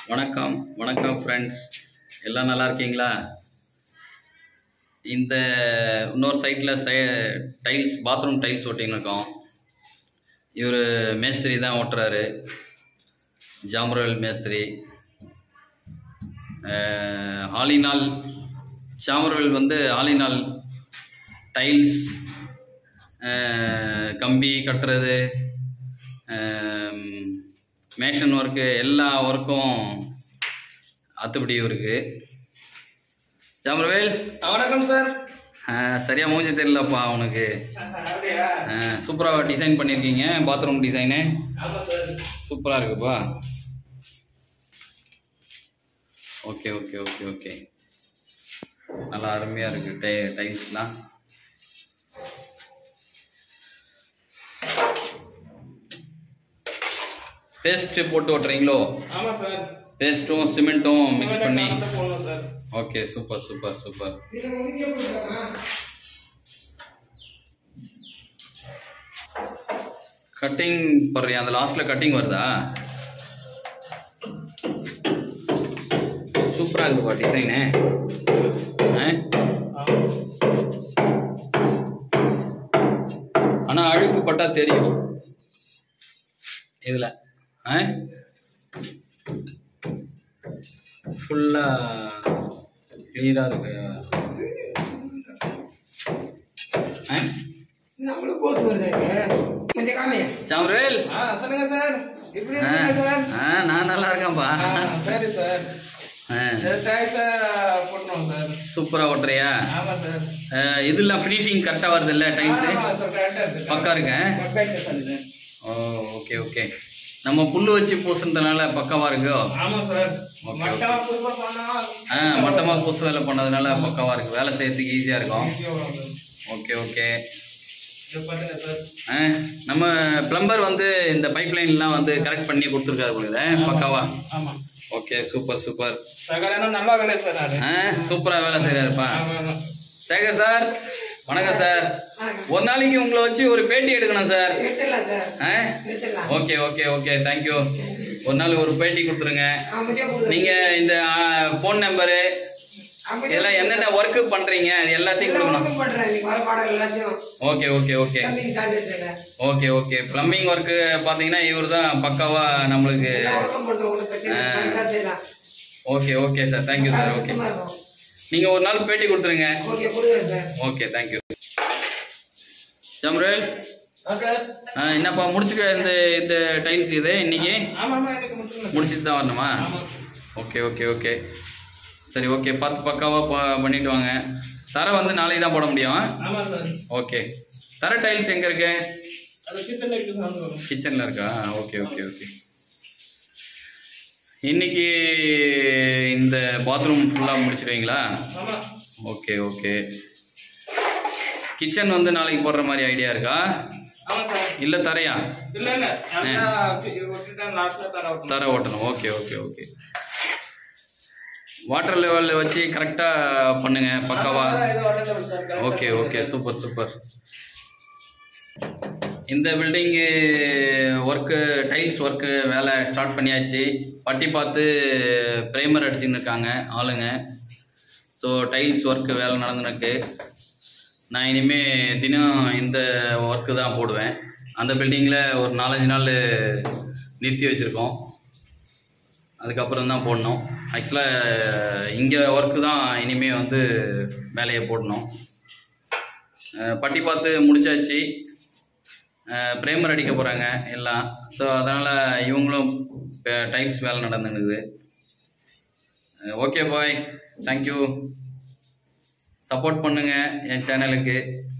வணக்கம் வணக்கம் ஃப்ரெண்ட்ஸ் எல்லாம் நல்லா இருக்கீங்களா இந்த இன்னொரு சைட்டில் சை டைல்ஸ் பாத்ரூம் டைல்ஸ் ஒட்டின்னு இருக்கோம் இவர் மேஸ்திரி தான் ஓட்டுறாரு ஜாமரல் மேஸ்திரி அஹ், ஆலினால் ஜாமரல் வந்து ஆலினால் டைல்ஸ் அஹ், கம்பி கட்டுறது மேஷன் ஒர்க்கு எல்லா ஒர்க்கும் அத்துப்படி இருக்கு ஜாமரவேல் வணக்கம் சார் சரியாக மூஞ்சி தெரியலப்பா உனக்கு அப்படியா சூப்பராக டிசைன் பண்ணியிருக்கீங்க பாத்ரூம் டிசைனு ஆமா சார் சூப்பராக இருக்குப்பா ஓகே ஓகே ஓகே ஓகே நல்லா அருமையாக இருக்குது டை டைல்ஸ்லாம் பேஸ்ட்டு போட்டு ஓட்டுறீங்களோ ஆமா சார் பேஸ்ட்டும் சிமெண்ட்டும் மிக்ஸ் பண்ணி கலந்து போடணும் sir okay super super super cutting போடுறியா அந்த லாஸ்ட்ல கட்டிங் வருதா சூப்பரா இருக்குப்பா டிசைனு ஆனா அழுக்கு பட்டா தெரியும் இதுல ஃபுல்லா கிளியரா இருக்கு ஆ? நம்மளும் கோர்ஸ் வருதாங்க கொஞ்சம் காமி சாம்ரவேல் ஆ சொல்லுங்க சார் இப்படி ஆ, இருக்கீங்க சார் ஆ, நான் நல்லா இருக்கேன்ப்பா ஆ, சரி சார் ஆ, டைல்ஸ் போட்டுருவோம் சார் சூப்பரா ஓட்டுறியா ஆமா சார் ஆ, இதெல்லாம் ஃபினிஷிங் கரெக்டா வருது இல்ல டைல்ஸ் ஆமா சார் கரெக்டா இருக்கு பக்கா இருக்கேன் பக்கா இருக்கு சார் இது. ஓ ஓகே ஓகே நம்ம புல்லு வச்சு பூசுனதுனால பக்கவா இருக்கோ ஆமா சார் ஓகே, மட்டமா புதுசா பண்ணா ஆ மட்டமா பூசு வேலை பண்ணதுனால பக்கவா இருக்கு வேலை செய்யறதுக்கு ஈஸியா இருக்கும் easy ஆ வரும் சார். ஓகே ஓகே இது பாருங்க சார் ஆ, நம்ம பிளம்பர் வந்து இந்த பைப் லைன்லாம் வந்து கரெக்ட் பண்ணி கொடுத்துருக்காரு உங்களுக்கு பக்காவா ஆமா ஓகே சூப்பர் சூப்பர் சகலம் நல்லா வேலை சார் அது ஆ சூப்பரா வேலை செய்யறாருப்பா ஆமா ஆமா சேகர் சார் வணக்கம் சார் ஒரு நாளைக்கு உங்களை வச்சு ஒரு பேட்டி எடுக்கணும் சார் எடுத்துடலாம் சார் ஆ எடுத்துடலாம் ஓகே ஓகே ஓகே தேங்க்யூ ஒரு நாள் ஒரு பேட்டி கொடுத்துருங்க அமைதியா போடுங்க நீங்க இந்த ஃபோன் நம்பரு அமைதியா இதெல்லாம் என்னென்ன ஒர்க்கு பண்றீங்க அது எல்லாத்தையும் கொடுக்கணும் ஒர்க் பண்றேன் நீங்க வர பாடங்கள் எல்லாத்தையும் ஓகே ஓகே ஓகே தம்பிக்கு சான்றிதழ் ஓகே ஓகே ப்ளம்பிங் ஒர்க்கு பார்த்தீங்கன்னா இவர் தான் பக்காவா நம்மளுக்கு எல்லா ஒர்க்கும் பண்றோம் ஒன்றும் பிரச்சனை இல்லை. கரெக்டா செய்யலாம் okay okay sir thank you sir okay சுத்தமா இருக்கும் நீங்க ஒரு நாள் பேட்டி கொடுத்துருங்க ஓகே கொடுங்க சார் ஓகே தேங்க்யூ ஜம்ரேல் ஆ சார் ஆ, என்னப்பா முடிச்சுக்க இந்த இந்த டைல்ஸ் இது இன்னைக்கு ஆமா ஆமா எனக்கு முடிச்சுக்கலாம் முடிச்சிட்டு தான் வரணுமா ஆமா ஓகே ஓகே ஓகே சரி ஓகே பார்த்து பக்காவாக ப பண்ணிட்டு வாங்க தரை வந்து நாளைக்கு தான் போட முடியும் ஆமா சார் ஓகே தரை டைல்ஸ் எங்கே இருக்கு அது கிச்சன்ல இருக்கு சார் வந்து வரும் கிச்சனில் இருக்கா ஓகே ஓகே ஓகே இன்னைக்கு இந்த பாத்ரூம் ஃபுல்லாக முடிச்சிடுவீங்களா ஆமா ஓகே ஓகே கிச்சன் வந்து நாளைக்கு போடுற மாதிரி ஐடியா இருக்கா ஆமா சார் இல்லை தரையா இல்ல இல்ல அதான் ஒட்டிதான் லாஸ்ட்ல தர ஓட்டணும் தரை ஓட்டணும் ஓகே ஓகே ஓகே வாட்டர் லெவலில் வச்சு கரெக்டாக பண்ணுங்க பக்காவா ஆமா சார், இது water level சார், correct ஆ ஓகே இருக்கு. ஓகே சூப்பர் சூப்பர் இந்த பில்டிங்கு ஒர்க்கு டைல்ஸ் ஒர்க்கு வேலை ஸ்டார்ட் பண்ணியாச்சு பட்டி பார்த்து ப்ரைமர் அடிச்சுன்னு இருக்காங்க ஆளுங்க ஸோ டைல்ஸ் ஒர்க்கு வேலை நடந்துனுக்கு நான் இனிமேல் தினம் இந்த ஒர்க்கு தான் போடுவேன் அந்த பில்டிங்கில் ஒரு நாலஞ்சு நாள் நிறுத்தி வச்சுருக்கோம் அதுக்கப்புறம் தான் போடணும் ஆக்சுவலாக இங்கே ஒர்க்கு தான் இனிமேல் வந்து வேலையை போடணும் அஹ் பட்டி பார்த்து முடிச்சாச்சு ப்ரேமர் அடிக்க போகிறாங்க எல்லாம் ஸோ அதனால் இவங்களும் டைல்ஸ் வேலை நடந்துனுக்குது ஓகே பாய் தேங்க்யூ சப்போர்ட் பண்ணுங்கள் என் சேனலுக்கு